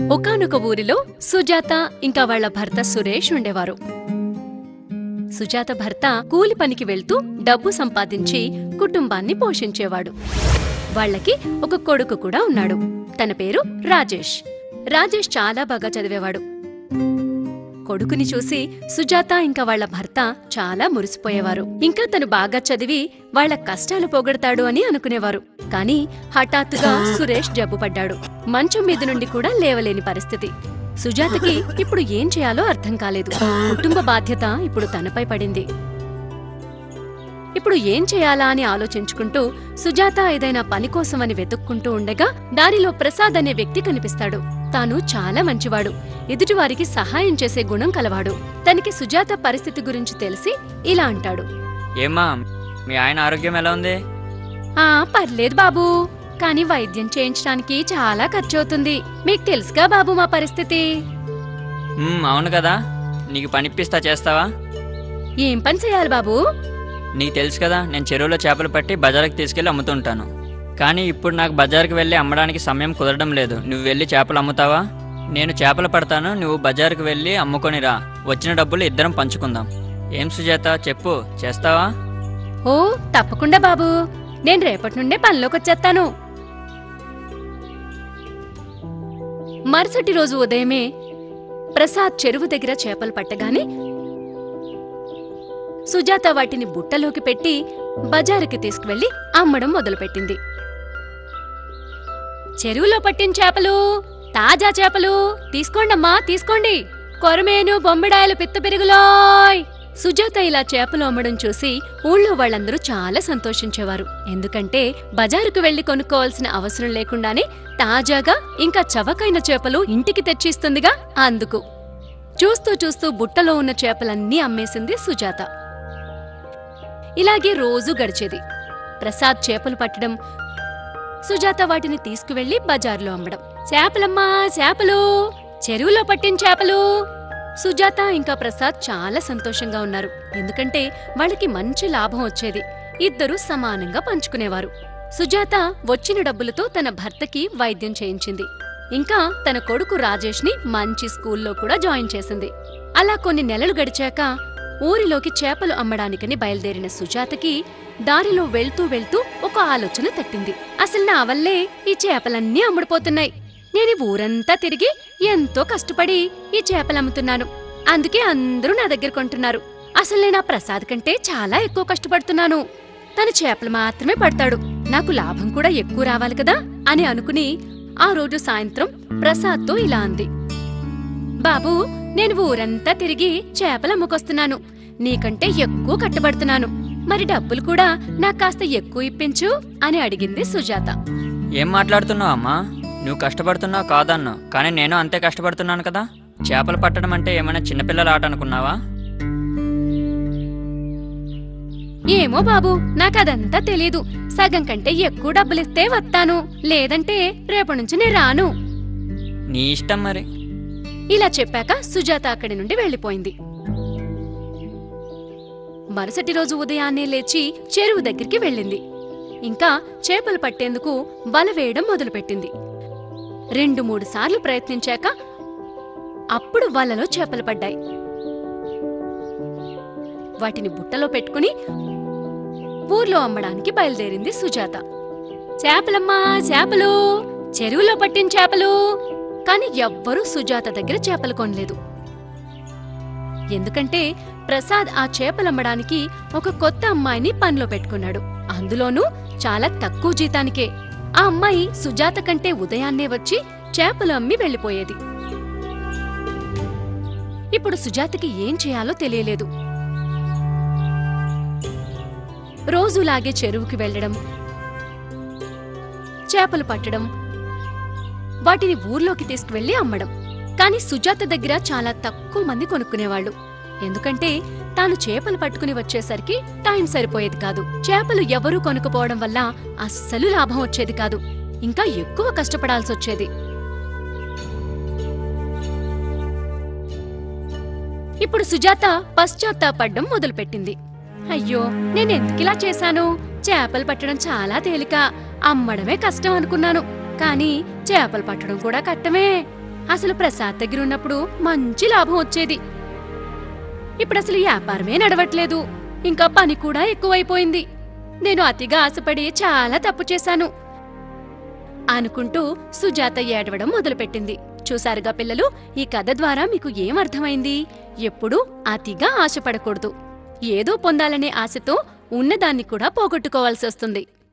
ఒకానొక ఊరిలో సుజాత ఇంకా వాళ్ళ భర్త సురేష్ ఉండేవారు సుజాత భర్త కూలి పనికి వెళ్తూ డబ్బు సంపాదించి కుటుంబాన్ని పోషించేవాడు వాళ్ళకి ఒక కొడుకు కూడా ఉన్నాడు తన పేరు రాజేష్ రాజేష్ చాలా బాగా చదివేవాడు కొడుకుని చూసి సుజాత ఇంకా వాళ్ళ భర్త చాలా మురిసిపోయేవారు ఇంకా తను బాగా చదివి వాళ్ళ కష్టాలు పోగొడతాడు అని అనుకునేవారు కానీ హఠాత్తుగా సురేష్ జబ్బుపడ్డాడు మంచం మీద నుండి కూడా లేవలేని పరిస్థితి సుజాతకి ఇప్పుడు ఏం చేయాలో అర్థం కాలేదు కుటుంబ బాధ్యత ఇప్పుడు తనపై పడింది ఇప్పుడు ఏం చేయాలా అని ఆలోచించుకుంటూ సుజాత ఏదైనా పని కోసమని వెతుక్కుంటూ ఉండగా దారిలో ప్రసాద్ అనే వ్యక్తి కనిపిస్తాడు తాను చాలా మంచివాడు ఎదుటివారికి సహాయం చేసే గుణం కలవాడు తనకి సుజాత పరిస్థితి గురించి తెలిసి ఇలా అంటాడు ఏమ్మా మీ ఆయన ఆరోగ్యం ఎలా ఉంది ఆ పర్లేదు బాబూ కానీ వైద్యం చేయించడానికి చాలా ఖర్చవుతుంది మీకు తెలుసుగా బాబు మా పరిస్థితి మ్మ్, అవును కదా నీకు పనిప్పిస్తా చేస్తావా ఏం పని చేయాలి బాబూ నీకు తెలుసు కదా నేను చెరువులో చేపలు పట్టి బజార్కి తీసుకెళ్ళి అమ్ముతుంటాను కానీ ఇప్పుడు నాకు బజార్కి వెళ్ళి అమ్మడానికి సమయం కుదరడం లేదు నువ్వు వెళ్ళి చేపలు అమ్ముతావా నేను చేపలు పడతాను నువ్వు బజార్కి వెళ్ళి అమ్ముకొని రా వచ్చిన డబ్బులు ఇద్దరం పంచుకుందాం ఏం సుజాత చెప్పు చేస్తావా ఓ తప్పకుండా బాబూ నేను రేపటి నుండే పనిలోకి వచ్చేస్తాను మరుసటి రోజు ఉదయమే ప్రసాద్ చెరువు దగ్గర చేపలు పట్టగానే సుజాత వాటిని బుట్టలోకి పెట్టి బజారుకి తీసుకువెళ్లి అమ్మడం మొదలుపెట్టింది చెరువులో పట్టిన చేపలు తాజా చేపలు తీసుకోండమ్మా తీసుకోండి కొరమేను బొమ్మిడాయలు పిత్త పెరుగులోయ్ సుజాత ఇలా చేపలు అమ్మడం చూసి ఊళ్ళో వాళ్ళందరూ చాలా సంతోషించేవారు ఎందుకంటే బజారుకు వెళ్లి కొనుక్కోవాల్సిన అవసరం లేకుండానే తాజాగా ఇంకా చవకైన చేపలు ఇంటికి తెచ్చిస్తుందిగా అందుకు చూస్తూ చూస్తూ బుట్టలో ఉన్న చేపలన్నీ అమ్మేసింది సుజాత ఇలాగే రోజు గడిచేది ప్రసాద్ చేపలు పట్టడం సుజాత వాటిని తీసుకువెళ్లి బజార్లో అమ్మడం చేపలమ్మా చేపలు చెరువులో పట్టిన చేపలు సుజాత ఇంకా ప్రసాద్ చాలా సంతోషంగా ఉన్నారు ఎందుకంటే వాళ్ళకి మంచి లాభం వచ్చేది ఇద్దరూ సమానంగా పంచుకునేవారు సుజాత వచ్చిన డబ్బులతో తన భర్తకి వైద్యం చేయించింది ఇంకా తన కొడుకు రాజేష్ని మంచి స్కూల్లో కూడా జాయిన్ చేసింది అలా కొన్ని నెలలు గడిచాక ఊరిలోకి చేపలు అమ్మడానికని బయలుదేరిన సుజాతకి దారిలో వెళ్తూ వెళ్తూ ఒక ఆలోచన తట్టింది అసలు నా వల్లే ఈ చేపలన్నీ అమ్ముడుపోతున్నాయి నేను ఈ ఊరంతా తిరిగి ఎంతో కష్టపడి ఈ చేపలు అమ్ముతున్నాను అందుకే అందరూ నా దగ్గర కొంటున్నారు అసలు నేను ఆ ప్రసాద్ కంటే చాలా ఎక్కువ కష్టపడుతున్నాను తను చేపలు మాత్రమే పడతాడు నాకు లాభం కూడా ఎక్కువ రావాలి కదా అని అనుకుని ఆ రోజు సాయంత్రం ప్రసాద్తో ఇలా అంది బాబూ నేను ఊరంతా తిరిగి చేపలు అమ్ముకొస్తున్నాను నీకంటే ఎక్కువ కట్టబడుతున్నాను మరి డబ్బులు కూడా నాకు కాస్త ఎక్కువ ఇప్పించు అని అడిగింది సుజాత ఏం మాట్లాడుతున్నావు అమ్మా నువ్వు కష్టపడుతున్నావు కాదన్నావు కానీ నేను అంతే కష్టపడుతున్నాను కదా చేపలు పట్టడం అంటే ఏమైనా చిన్నపిల్లల ఆట అనుకున్నావా ఏమో బాబు నాకదంతా తెలీదు సగం కంటే ఎక్కువ డబ్బులిస్తే వస్తాను లేదంటే రేపటి నుంచి నేను రాను నీ ఇష్టం మరి ఇలా చెప్పాక సుజాత అక్కడి నుండి వెళ్ళిపోయింది మరుసటి రోజు ఉదయాన్నే లేచి చెరువు దగ్గరికి వెళ్ళింది ఇంకా చేపలు పట్టేందుకు వల వేయడం మొదలుపెట్టింది రెండు మూడు సార్లు ప్రయత్నించాక అప్పుడు వలలో చేపలు పడ్డాయి వాటిని బుట్టలో పెట్టుకుని ఊర్లో అమ్మడానికి బయలుదేరింది సుజాత చేపలమ్మా చేపలు చెరువులో పట్టిన చేపలు కాని ఎవ్వరూ సుజాత దగ్గర చేపలు కొనలేదు ఎందుకంటే ప్రసాద్ ఆ చేపలమ్మడానికి ఒక కొత్త అమ్మాయిని పనిలో పెట్టుకున్నాడు అందులోనూ చాలా తక్కువ జీతానికే ఆ అమ్మాయి సుజాత కంటే ఉదయాన్నే వచ్చి చేపలు అమ్మి వెళ్ళిపోయేది ఇప్పుడు సుజాతకి ఏం చేయాలో తెలియలేదు రోజులాగే చెరువుకి వెళ్ళడం చేపలు పట్టడం వాటిని ఊర్లోకి తీసుకువెళ్లి అమ్మడం కాని సుజాత దగ్గర చాలా తక్కువ మంది కొనుక్కునేవాళ్లు ఎందుకంటే తాను చేపలు పట్టుకుని వచ్చేసరికి టైం సరిపోయేది కాదు చేపలు ఎవరూ కొనుక్కుపోవడం వల్ల అస్సలు లాభం వచ్చేది కాదు ఇంకా ఎక్కువ కష్టపడాల్సొచ్చేది ఇప్పుడు సుజాత పశ్చాత్తాపడ్డం మొదలుపెట్టింది అయ్యో నేనెందుకిలా చేశాను చేపలు పట్టడం చాలా తేలిక అమ్మడమే కష్టం అనుకున్నాను కానీ చేపలు పట్టడం కూడా కట్టమే అసలు ప్రసాద్ దగ్గర ఉన్నప్పుడు మంచి లాభం వచ్చేది ఇప్పుడు అసలు వ్యాపారమే నడవట్లేదు ఇంకా పని కూడా ఎక్కువైపోయింది నేను అతిగా ఆశపడి చాలా తప్పు చేశాను అనుకుంటూ సుజాత ఏడవడం మొదలుపెట్టింది చూసారుగా పిల్లలు ఈ కథ ద్వారా మీకు ఏం అర్థమైంది ఎప్పుడూ అతిగా ఆశపడకూడదు ఏదో పొందాలనే ఆశతో ఉన్నదాన్ని కూడా పోగొట్టుకోవాల్సి వస్తుంది